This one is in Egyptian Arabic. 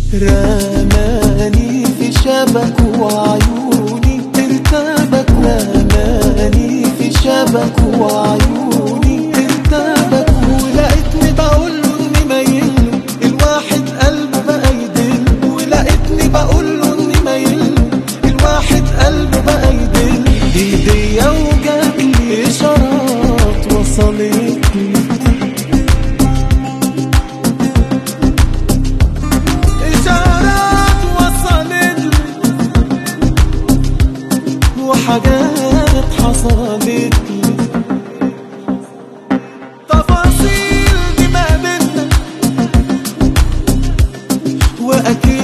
رماني في شبك وعيوني ارتبك رماني في شبك وعيوني ارتبك ولقيتني بقوله اني مايله الواحد قلبه بقى يدل ولقيتني بقوله اني مايله الواحد قلبه بقى يدل ايديا وجابلي اشارات وصلتني إشارات وصلت وحاجات حصلت لي تفاصيل دي ما بينا وأكيد